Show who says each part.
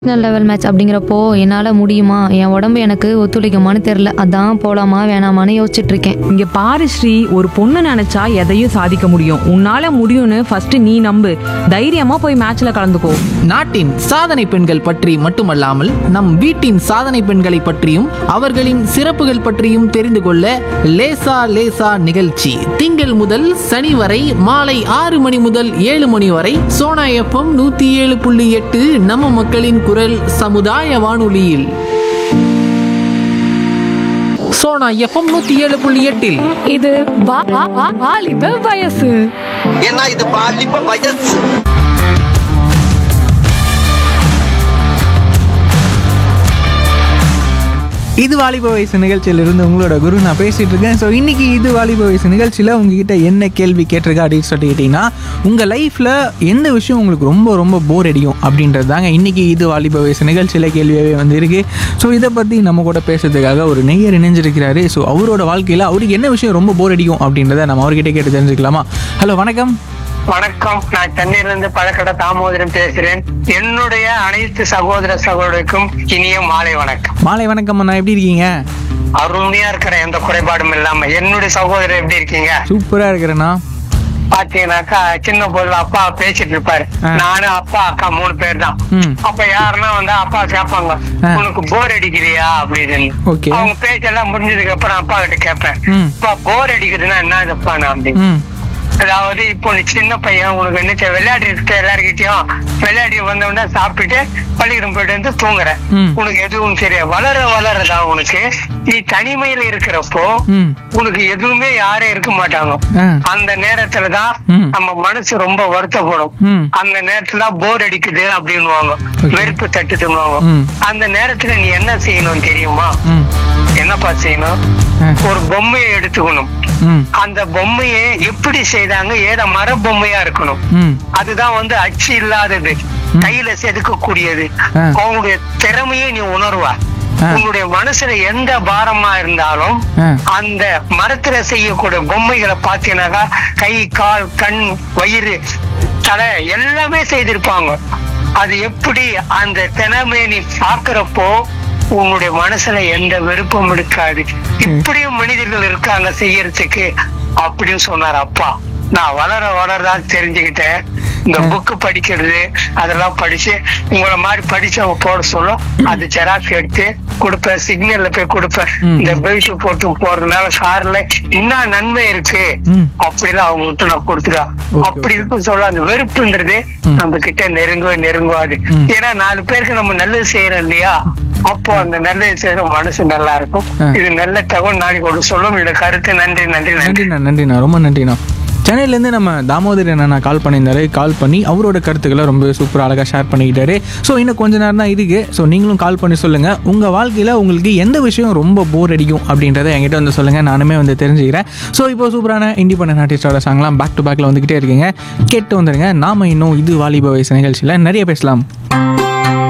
Speaker 1: National level match அப்படிங்கிறப்போ என்னால் முடியுமா என் உடம்பு எனக்கு ஒத்துழைக்குமான்னு தெரில அதான் போகலாமா வேணாமான்னு யோசிச்சுட்டு இருக்கேன்
Speaker 2: இங்க பாரு ஸ்ரீ ஒரு பொண்ணு நினைச்சா எதையும் சாதிக்க முடியும் உன்னால முடியும்னு ஃபர்ஸ்ட் நீ நம்பு தைரியமா போய் மேட்ச்ல கலந்துக்கோ
Speaker 3: நாட்டின் சாதனை பெண்கள் பற்றி மட்டுமல்லாமல் நம் வீட்டின் சாதனை பெண்களை பற்றியும் அவர்களின் சிறப்புகள் பற்றியும் தெரிந்து கொள்ள லேசா லேசா நிகழ்ச்சி திங்கள் முதல் சனி வரை மாலை ஆறு மணி முதல் ஏழு மணி வரை சோனா எஃப்எம் நூத்தி ஏழு புள்ளி எட்டு நம்ம மக்களின் குரல் சமுதாய வானொலியில் சோனா எஃப்எம் நூத்தி ஏழு புள்ளி எட்டில்
Speaker 4: இது வா- வா- வா- வாலிப வயசு
Speaker 5: ஏன்னா இது பாலிப்ப வயசு
Speaker 6: இது வாலிப வயசு நிகழ்ச்சியிலிருந்து உங்களோட குரு நான் பேசிட்டு இருக்கேன் ஸோ இன்னைக்கு இது வாலிப வயசு நிகழ்ச்சியில் உங்ககிட்ட என்ன கேள்வி கேட்டிருக்கா அப்படின்னு சொல்லிக்கிட்டீங்கன்னா உங்கள் லைஃப்பில் எந்த விஷயம் உங்களுக்கு ரொம்ப ரொம்ப போர் அடிக்கும் அப்படின்றது தாங்க இன்னைக்கு இது வாலிப வயசு நிகழ்ச்சியில் கேள்வியாகவே வந்து இருக்கு ஸோ இதை பற்றி நம்ம கூட பேசுறதுக்காக ஒரு நெய்யர் இணைஞ்சிருக்கிறாரு ஸோ அவரோட வாழ்க்கையில் அவருக்கு என்ன விஷயம் ரொம்ப போர் அடிக்கும் அப்படின்றத நம்ம அவர்கிட்ட கேட்டு தெரிஞ்சுக்கலாமா ஹலோ வணக்கம்
Speaker 7: வணக்கம் நான் சென்னையிலிருந்து பழக்கடை தாமோதரன் பேசுறேன் என்னுடைய அனைத்து சகோதர சகோதரருக்கும் இனிய மாலை வணக்கம்
Speaker 6: மாலை வணக்கம் அண்ணா எப்படி இருக்கீங்க
Speaker 7: அருமையா இருக்கிற எந்த குறைபாடும் இல்லாம என்னுடைய சகோதரர் எப்படி இருக்கீங்க
Speaker 6: சூப்பராக இருக்கிறேண்ணா
Speaker 7: பாத்தீங்கன்னாக்கா சின்ன பொருள் அப்பா பேசிட்டு இருப்பாரு
Speaker 6: ஆ.
Speaker 7: நானும் அப்பா அக்கா மூணு பேர் தான்
Speaker 6: ம்.
Speaker 7: அப்ப யாருன்னா வந்து அப்பா கேட்பாங்க
Speaker 6: ஆ.
Speaker 7: உனக்கு போர் அடிக்கிறியா அப்படின்னு
Speaker 6: Okay.
Speaker 7: அவங்க பேச்செல்லாம் முடிஞ்சதுக்கு அப்புறம் அப்பா கிட்ட கேட்பேன்
Speaker 6: ம்.
Speaker 7: அப்பா போர் அடிக்குதுன்னா என்ன இதுப்பா நான் அப்படின்னு
Speaker 6: ம்
Speaker 7: அதாவது இப்போ நீ சின்ன பையன் உனக்கு என்ன செய்ய விளையாடி இருக்க எல்லாருக்கிட்டையும் விளையாடி வந்தோடனே சாப்பிட்டுட்டு பள்ளிக்கூடம் போயிட்டு வந்து தூங்குற
Speaker 6: ம்.
Speaker 7: உனக்கு எதுவும் சரியா வளர வளரதான் உனக்கு நீ தனிமையில இருக்கிறப்போ
Speaker 6: ம்
Speaker 7: உனக்கு எதுவுமே யாரும் இருக்க மாட்டாங்க
Speaker 6: ஆ.
Speaker 7: அந்த நேரத்துலதான்
Speaker 6: ம்.
Speaker 7: நம்ம மனசு ரொம்ப வருத்தப்படும்
Speaker 6: ம்.
Speaker 7: அந்த நேரத்துல போர் அடிக்குது அப்படின்னுவாங்க
Speaker 6: Okay.
Speaker 7: வெறுப்பு தட்டுதுன்னுவாங்க
Speaker 6: ம்.
Speaker 7: அந்த நேரத்துல நீ என்ன செய்யணும் தெரியுமா
Speaker 6: ம்
Speaker 7: என்னப்பா செய்யணும்
Speaker 6: ஆ.
Speaker 7: ஒரு பொம்மையை எடுத்துக்கணும்
Speaker 6: ம்
Speaker 7: அந்த பொம்மையை எப்படி செய்தாங்க ஏத மர பொம்மையா இருக்கணும்
Speaker 6: ம்
Speaker 7: அதுதான் வந்து அச்சு இல்லாதது கையில செதுக்கக்கூடியது
Speaker 6: ஆ.
Speaker 7: அவங்களுடைய திறமையை நீ உணர்வா
Speaker 6: ஆ.
Speaker 7: உங்களுடைய மனசுல எந்த பாரமா இருந்தாலும்
Speaker 6: ஆ.
Speaker 7: அந்த மரத்துல செய்யக்கூடிய பொம்மைகளை பார்த்தீங்கன்னாக்கா கை கால் கண் வயிறு தலை எல்லாமே செய்திருப்பாங்க அது எப்படி அந்த திறமையை நீ பாக்குறப்போ உன்னுடைய மனசுல எந்த வெறுப்பும் இருக்காது இப்படியும் மனிதர்கள் இருக்காங்க செய்யறதுக்கு அப்படின்னு சொன்னார் அப்பா நான் வளர வளரதான் தெரிஞ்சுக்கிட்டேன் இந்த புக்கு படிக்கிறது அதெல்லாம் படிச்சு உங்களை மாதிரி படிச்சவங்க போட சொல்லும் அது ஜெராக்ஸ் எடுத்து கொடுப்பேன் சிக்னல்ல போய் கொடுப்பேன்
Speaker 6: ம்.
Speaker 7: இந்த பெல்ட் போட்டு போறதுனால கார்ல என்ன நன்மை இருக்கு
Speaker 6: ம்.
Speaker 7: அப்படிலாம் அவங்க கிட்ட நான் கொடுத்துருவேன்
Speaker 6: Okay,
Speaker 7: அப்படி இருக்கும் சொல்ல அந்த வெறுப்புன்றது
Speaker 6: ம்.
Speaker 7: நம்ம கிட்ட நெருங்கவே நெருங்குவாது
Speaker 6: ம்.
Speaker 7: ஏன்னா நாலு பேருக்கு நம்ம நல்லது செய்யறோம் இல்லையா அப்போ அந்த நல்லது செய்யற மனசு நல்லா இருக்கும்
Speaker 6: ஆ.
Speaker 7: இது நல்ல தகவல் நாளைக்கு ஒரு சொல்லும் இந்த கருத்து நன்றி நன்றி நன்றி
Speaker 6: நன்றிண்ணா நன்றிண்ணா ரொம்ப நன்றிண்ணா சென்னையிலேருந்து நம்ம தாமோதர் அண்ணா கால் பண்ணியிருந்தாரு கால் பண்ணி அவரோட கருத்துக்களை ரொம்ப சூப்பராக அழகாக ஷேர் பண்ணிக்கிட்டாரு ஸோ இன்னும் கொஞ்ச நேரம் தான் இருக்கு ஸோ நீங்களும் கால் பண்ணி சொல்லுங்கள் உங்கள் வாழ்க்கையில் உங்களுக்கு எந்த விஷயம் ரொம்ப போர் அடிக்கும் அப்படின்றத என்கிட்ட வந்து சொல்லுங்கள் நானுமே வந்து தெரிஞ்சுக்கிறேன் ஸோ இப்போ சூப்பரான இண்டிபெண்டன்ட் ஆர்டிஸ்டோட சாங்லாம் பேக் டு பேக்கில் வந்துக்கிட்டே இருக்கீங்க கேட்டு வந்துடுங்க நாம இன்னும் இது வாலிப வயசு நிகழ்ச்சியில் நிறைய பேசலாம்